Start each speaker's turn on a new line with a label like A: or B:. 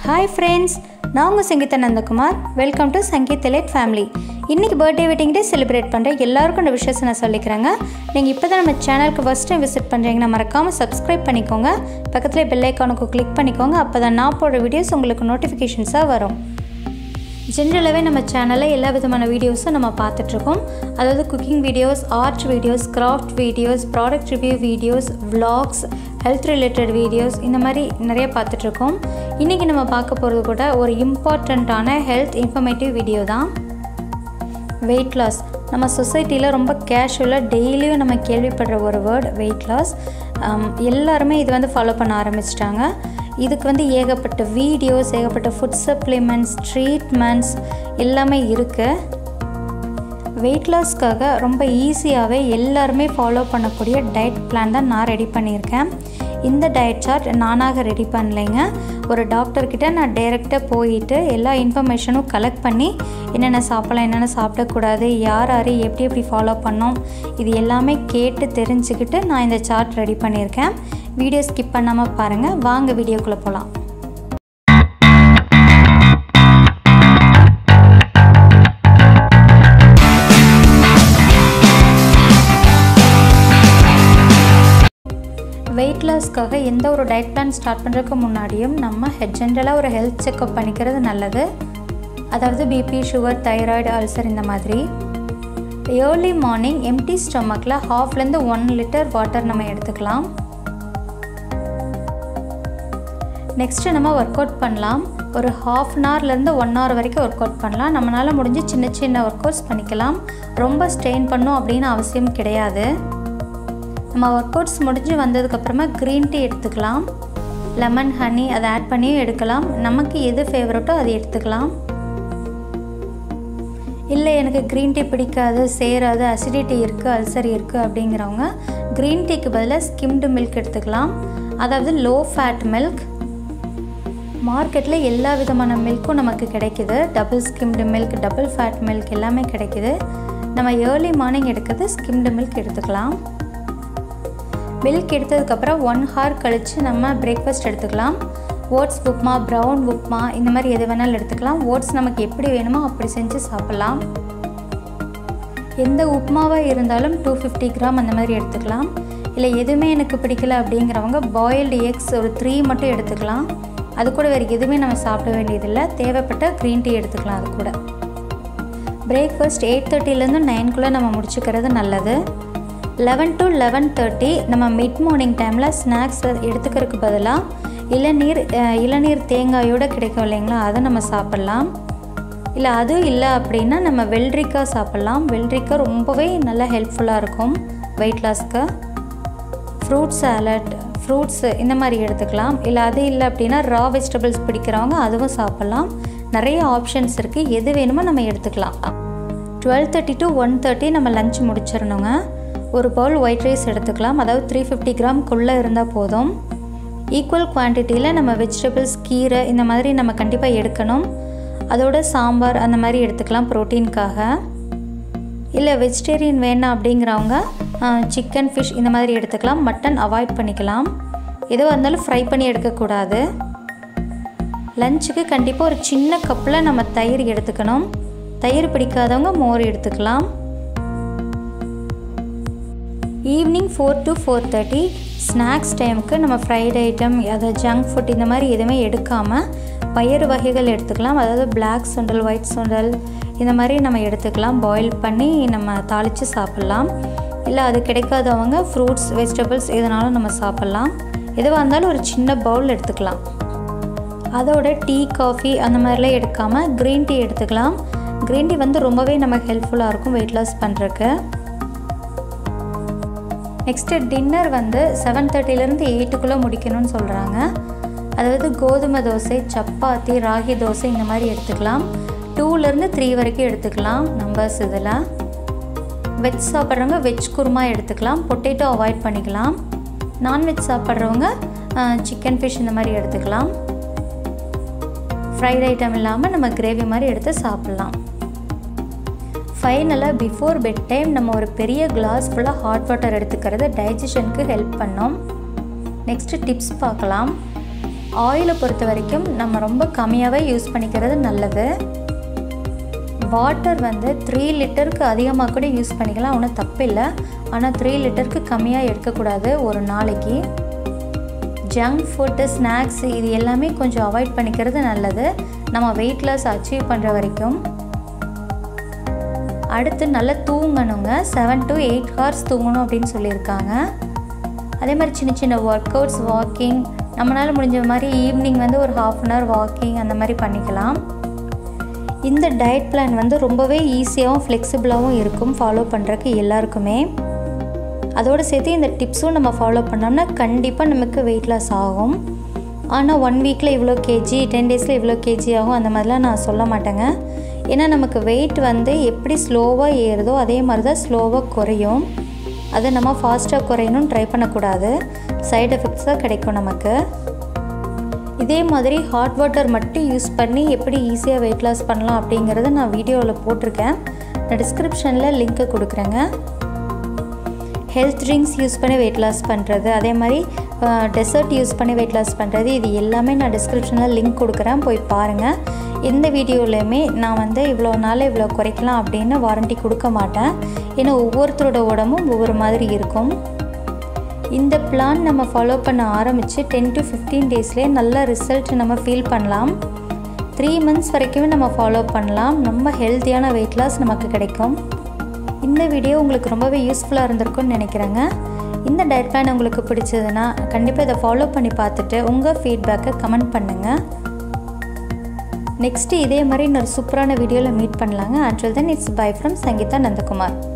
A: hi friends நான் உங்கள் Sangeetha Nandakumar welcome to Sangeeth elite family இன்றைக்கி பர்த்டே வெட்டிங் டே செலிப்ரேட் பண்ணுறேன் எல்லாருக்கும் இந்த விஷயத்தை நான் சொல்லிக்கிறேங்க நீங்கள் இப்போ தான் நம்ம சேனலுக்கு ஃபஸ்ட் டைம் விசிட் பண்ணுறீங்கன்னா மறக்காமல் சப்ஸ்கிரைப் பண்ணிக்கோங்க பக்கத்தில் பெல் ஐக்கானுக்கு கிளிக் பண்ணிக்கோங்க அப்போ தான் நான் போடுற வீடியோஸ் உங்களுக்கு நோட்டிஃபிகேஷன்ஸாக வரும் ஜென்ரலாகவே நம்ம சேனலில் எல்லா விதமான வீடியோஸும் நம்ம பார்த்துட்ருக்கோம் அதாவது cooking videos art videos craft videos product review videos vlogs health related videos இந்த மாதிரி நிறைய பார்த்துட்ருக்கோம் இன்றைக்கி நம்ம பார்க்க போகிறது கூட ஒரு இம்பார்ட்டண்ட்டான ஹெல்த் இன்ஃபர்மேட்டிவ் வீடியோ தான் வெயிட் லாஸ் நம்ம சொசைட்டியில் ரொம்ப கேஷுவலாக டெய்லியும் நம்ம கேள்விப்படுற ஒரு வேர்ட் வெயிட் லாஸ் எல்லாருமே இது வந்து ஃபாலோ பண்ண ஆரம்பிச்சிட்டாங்க இதுக்கு வந்து ஏகப்பட்ட வீடியோஸ் ஏகப்பட்ட ஃபுட் சப்ளிமெண்ட்ஸ் ட்ரீட்மெண்ட்ஸ் எல்லாமே இருக்குது வெயிட் லாஸ்க்காக ரொம்ப ஈஸியாகவே எல்லாருமே ஃபாலோ பண்ணக்கூடிய டயட் பிளான் தான் நான் ரெடி பண்ணியிருக்கேன் இந்த டயட் சார்ட் நானாக ரெடி பண்ணலைங்க ஒரு டாக்டர்கிட்ட நான் டைரெக்டாக போயிட்டு எல்லா இன்ஃபர்மேஷனும் கலெக்ட் பண்ணி என்னென்ன சாப்பிடலாம் என்னென்ன சாப்பிடக்கூடாது யார் யார் எப்படி எப்படி ஃபாலோ பண்ணோம் இது எல்லாமே கேட்டு தெரிஞ்சுக்கிட்டு நான் இந்த சார்ட் ரெடி பண்ணியிருக்கேன் வீடியோ ஸ்கிப் பண்ணாமல் பாருங்கள் வாங்க வீடியோக்குள்ளே போகலாம் வெயிட் லாஸ்க்காக எந்த ஒரு டயட் பிளான் ஸ்டார்ட் பண்ணுறதுக்கு முன்னாடியும் நம்ம ஜென்ரலாக ஒரு ஹெல்த் செக்அப் பண்ணிக்கிறது நல்லது அதாவது பிபி சுகர் தைராய்டு அல்சர் இந்த மாதிரி ஏர்லி மார்னிங் எம்டி ஸ்டொமக்கில் ஹாஃப்லேருந்து ஒன் லிட்டர் வாட்டர் நம்ம எடுத்துக்கலாம் நெக்ஸ்ட்டு நம்ம ஒர்க் அவுட் பண்ணலாம் ஒரு ஹாஃப் அன் ஹவர்லேருந்து ஒன் ஹவர் வரைக்கும் ஒர்க் அவுட் பண்ணலாம் நம்மளால் முடிஞ்சு சின்ன சின்ன ஒர்க் அவுட்ஸ் பண்ணிக்கலாம் ரொம்ப ஸ்ட்ரெயின் பண்ணும் அப்படின்னு அவசியம் கிடையாது நம்ம ஒர்க் அவுட்ஸ் முடிஞ்சு வந்ததுக்கப்புறமா க்ரீன் டீ எடுத்துக்கலாம் லெமன் ஹனி அதை ஆட் பண்ணியும் எடுக்கலாம் நமக்கு எது ஃபேவரட்டோ அது எடுத்துக்கலாம் இல்லை எனக்கு க்ரீன் டீ பிடிக்காது சேராது அசிடிட்டி இருக்குது அல்சர் இருக்குது அப்படிங்கிறவங்க க்ரீன் டீக்கு பதிலாக ஸ்கிம்டு மில்க் எடுத்துக்கலாம் அதாவது லோ ஃபேட் மில்க் மார்க்கெட்டில் எல்லா விதமான மில்க்கும் நமக்கு கிடைக்குது double skimmed milk double fat milk எல்லாமே கிடைக்குது நம்ம ஏர்லி மார்னிங் எடுக்கிறது ஸ்கிம்டு மில்க் எடுத்துக்கலாம் மில்க் எடுத்ததுக்கப்புறம் ஒன் ஹவர் கழித்து நம்ம பிரேக்ஃபாஸ்ட் எடுத்துக்கலாம் ஓட்ஸ் உப்மா ப்ரௌன் உப்மா இந்த மாதிரி எது வேணாலும் எடுத்துக்கலாம் ஓட்ஸ் நமக்கு எப்படி வேணுமோ அப்படி செஞ்சு சாப்பிட்லாம் எந்த உப்மாவாக இருந்தாலும் டூ ஃபிஃப்டி கிராம் அந்த மாதிரி எடுத்துக்கலாம் இல்லை எதுவுமே எனக்கு பிடிக்கல அப்படிங்கிறவங்க பாயில்டு எக்ஸ் ஒரு த்ரீ மட்டும் எடுத்துக்கலாம் அது கூட வேறு எதுவுமே நம்ம சாப்பிட வேண்டியதில்லை தேவைப்பட்ட க்ரீன் டீ எடுத்துக்கலாம் அது கூட பிரேக்ஃபாஸ்ட் எயிட் தேர்ட்டிலேருந்து நைன்குள்ளே நம்ம முடிச்சுக்கிறது நல்லது லெவன் டு லெவன் தேர்ட்டி நம்ம மிட் மார்னிங் டைமில் ஸ்நாக்ஸ் எடுத்துக்கிறதுக்கு பதிலாக இளநீர் இளநீர் தேங்காயோடு கிடைக்கும் இல்லைங்களா அதை நம்ம சாப்பிட்லாம் இல்லை அதுவும் இல்லை அப்படின்னா நம்ம வெள்ளரிக்காய் சாப்பிட்லாம் வெள்ளரிக்காய் ரொம்பவே நல்லா ஹெல்ப்ஃபுல்லாக இருக்கும் வெயிட் லாஸ்க்கு ஃப்ரூட் சாலட் ஃப்ரூட்ஸு இந்த மாதிரி எடுத்துக்கலாம் இல்லை அது இல்லை அப்படின்னா ரா வெஜிடபிள்ஸ் பிடிக்கிறவங்க அதுவும் சாப்பிட்லாம் நிறைய ஆப்ஷன்ஸ் இருக்குது எது வேணுமோ நம்ம எடுத்துக்கலாம் twelve thirty to one thirty நம்ம லஞ்ச் முடிச்சிடணுங்க ஒரு பவுல் ஒயிட் ரைஸ் எடுத்துக்கலாம் அதாவது த்ரீ ஃபிஃப்டி கிராம்குள்ளே இருந்தால் போதும் ஈக்குவல் குவான்டிட்டியில் நம்ம வெஜிடபிள்ஸ் கீரை இந்த மாதிரி நம்ம கண்டிப்பாக எடுக்கணும் அதோட சாம்பார் அந்த மாதிரி எடுத்துக்கலாம் ப்ரோட்டீனுக்காக இல்லை வெஜிடேரியன் வேணாம் அப்படிங்கிறவங்க சிக்கன் ஃபிஷ் இந்த மாதிரி எடுத்துக்கலாம் மட்டன் அவாய்ட் பண்ணிக்கலாம் எதுவாக இருந்தாலும் ஃப்ரை பண்ணி எடுக்கக்கூடாது லஞ்சுக்கு கண்டிப்பாக ஒரு சின்ன கப்பில் நம்ம தயிர் எடுத்துக்கணும் தயிர் பிடிக்காதவங்க மோர் எடுத்துக்கலாம் evening four to four thirty snacks டைமுக்கு நம்ம ஃப்ரைட் ஐட்டம் அதாவது ஜங்க் ஃபுட் இந்த மாதிரி எதுவுமே எடுக்காமல் பயிறு வகைகள் எடுத்துக்கலாம் அதாவது பிளாக் சுண்டல் ஒயிட் சுண்டல் இந்த மாதிரி நம்ம எடுத்துக்கலாம் பாயில் பண்ணி நம்ம தாளித்து சாப்பிட்லாம் இல்லை அது கிடைக்காதவங்க ஃப்ரூட்ஸ் வெஜிடபிள்ஸ் எதனாலும் நம்ம சாப்பிட்லாம் எதுவாக இருந்தாலும் ஒரு சின்ன பவுல் எடுத்துக்கலாம் அதோட டீ காஃபி அந்த மாதிரிலாம் எடுக்காமல் க்ரீன் டீ எடுத்துக்கலாம் க்ரீன் டீ வந்து ரொம்பவே நமக்கு ஹெல்ப்ஃபுல்லாக இருக்கும் வெயிட் லாஸ் பண்ணுறக்கு நெக்ஸ்ட்டு டின்னர் வந்து செவன் தேர்ட்டிலேருந்து எயிட்டுக்குள்ளே முடிக்கணும்னு சொல்கிறாங்க அதாவது கோதுமை தோசை சப்பாத்தி ராகி தோசை இந்த மாதிரி எடுத்துக்கலாம் டூலேருந்து த்ரீ வரைக்கும் எடுத்துக்கலாம் நம்பர்ஸ் இதில் வெஜ் சாப்பிட்றவங்க வெஜ் குருமா எடுத்துக்கலாம் பொட்டேட்டோ அவாய்ட் பண்ணிக்கலாம் நான்வெஜ் சாப்பிட்றவங்க சிக்கன் ஃபிஷ் இந்த மாதிரி எடுத்துக்கலாம் ஃப்ரைட் ஐட்டம் இல்லாமல் நம்ம கிரேவி மாதிரி எடுத்து சாப்பிட்லாம் ஃபைனலாக பிஃபோர் பெட் டைம் நம்ம ஒரு பெரிய கிளாஸ் ஃபுல்லாக ஹாட் வாட்டர் எடுத்துக்கிறது டைஜஷனுக்கு ஹெல்ப் பண்ணோம் நெக்ஸ்ட்டு டிப்ஸ் பார்க்கலாம் ஆயிலை பொறுத்த வரைக்கும் நம்ம ரொம்ப கம்மியாகவே யூஸ் பண்ணிக்கிறது நல்லது வாட்டர் வந்து த்ரீ லிட்டருக்கு அதிகமாக கூட யூஸ் பண்ணிக்கலாம் ஒன்றும் தப்பு இல்லை ஆனால் த்ரீ லிட்டருக்கு கம்மியாக எடுக்கக்கூடாது ஒரு நாளைக்கு ஜங்க் ஃபுட்டு ஸ்நாக்ஸ் இது எல்லாமே கொஞ்சம் அவாய்ட் பண்ணிக்கிறது நல்லது நம்ம வெயிட் லாஸ் அச்சீவ் பண்ணுற வரைக்கும் அடுத்து நல்லா தூங்கணுங்க செவன் டு எயிட் ஹவர்ஸ் தூங்கணும் அப்படின்னு சொல்லியிருக்காங்க அதே மாதிரி சின்ன சின்ன ஒர்க் அவுட்ஸ் வாக்கிங் நம்மளால் முடிஞ்ச மாதிரி ஈவினிங் வந்து ஒரு ஹாஃப் அன் ஹவர் வாக்கிங் அந்த மாதிரி பண்ணிக்கலாம் இந்த டயட் பிளான் வந்து ரொம்பவே ஈஸியாகவும் ஃப்ளெக்சிபிளாகவும் இருக்கும் ஃபாலோ பண்ணுறக்கு எல்லாருக்குமே அதோடு சேர்த்து இந்த டிப்ஸும் நம்ம ஃபாலோ பண்ணோம்னா கண்டிப்பாக நமக்கு வெயிட் லாஸ் ஆகும் ஆனால் ஒன் வீக்கில் இவ்வளோ கேஜி டென் டேஸில் இவ்வளோ கேஜி ஆகும் அந்த மாதிரிலாம் நான் சொல்ல மாட்டேங்க ஏன்னா நமக்கு வெயிட் வந்து எப்படி ஸ்லோவாக ஏறுதோ அதே மாதிரி தான் ஸ்லோவாக குறையும் அதை நம்ம ஃபாஸ்ட்டாக குறையணும்னு ட்ரை பண்ணக்கூடாது சைடு எஃபெக்ட்ஸ் தான் கிடைக்கும் நமக்கு இதே மாதிரி ஹாட் வாட்டர் மட்டும் யூஸ் பண்ணி எப்படி ஈஸியாக வெயிட் லாஸ் பண்ணலாம் அப்படிங்கிறத நான் வீடியோவில் போட்டிருக்கேன் நான் டிஸ்கிரிப்ஷனில் லிங்க்கு கொடுக்குறேங்க ஹெல்த் ட்ரிங்க்ஸ் யூஸ் பண்ணி வெயிட் லாஸ் பண்ணுறது அதே மாதிரி டெசர்ட் யூஸ் பண்ணி வெயிட் லாஸ் பண்ணுறது இது எல்லாமே நான் டிஸ்கிரிப்ஷனில் லிங்க் கொடுக்குறேன் போய் பாருங்கள் எந்த வீடியோலையுமே நான் வந்து இவ்வளோ நாள் இவ்வளோ குறைக்கலாம் அப்படின்னு வாரண்ட்டி கொடுக்க மாட்டேன் ஏன்னா ஒவ்வொருத்தரோட உடம்பும் ஒவ்வொரு மாதிரி இருக்கும் இந்த பிளான் நம்ம ஃபாலோ பண்ண ஆரம்பித்து டென் டு ஃபிஃப்டீன் டேஸ்லேயே நல்ல ரிசல்ட் நம்ம ஃபீல் பண்ணலாம் த்ரீ மந்த்ஸ் வரைக்குமே நம்ம ஃபாலோ பண்ணலாம் ரொம்ப ஹெல்த்தியான வெயிட் லாஸ் நமக்கு கிடைக்கும் இந்த வீடியோ உங்களுக்கு ரொம்பவே யூஸ்ஃபுல்லாக இருந்திருக்கும்னு நினைக்கிறேங்க இந்த டயட் பிளான் உங்களுக்கு பிடிச்சதுன்னா கண்டிப்பாக இதை ஃபாலோ பண்ணி பார்த்துட்டு உங்கள் ஃபீட்பேக்கை கமெண்ட் பண்ணுங்கள் நெக்ஸ்ட்டு இதே மாதிரி இன்னொரு சூப்பரான வீடியோவில் மீட் பண்ணலாங்க until then it's bye from Sangeetha Nandakumar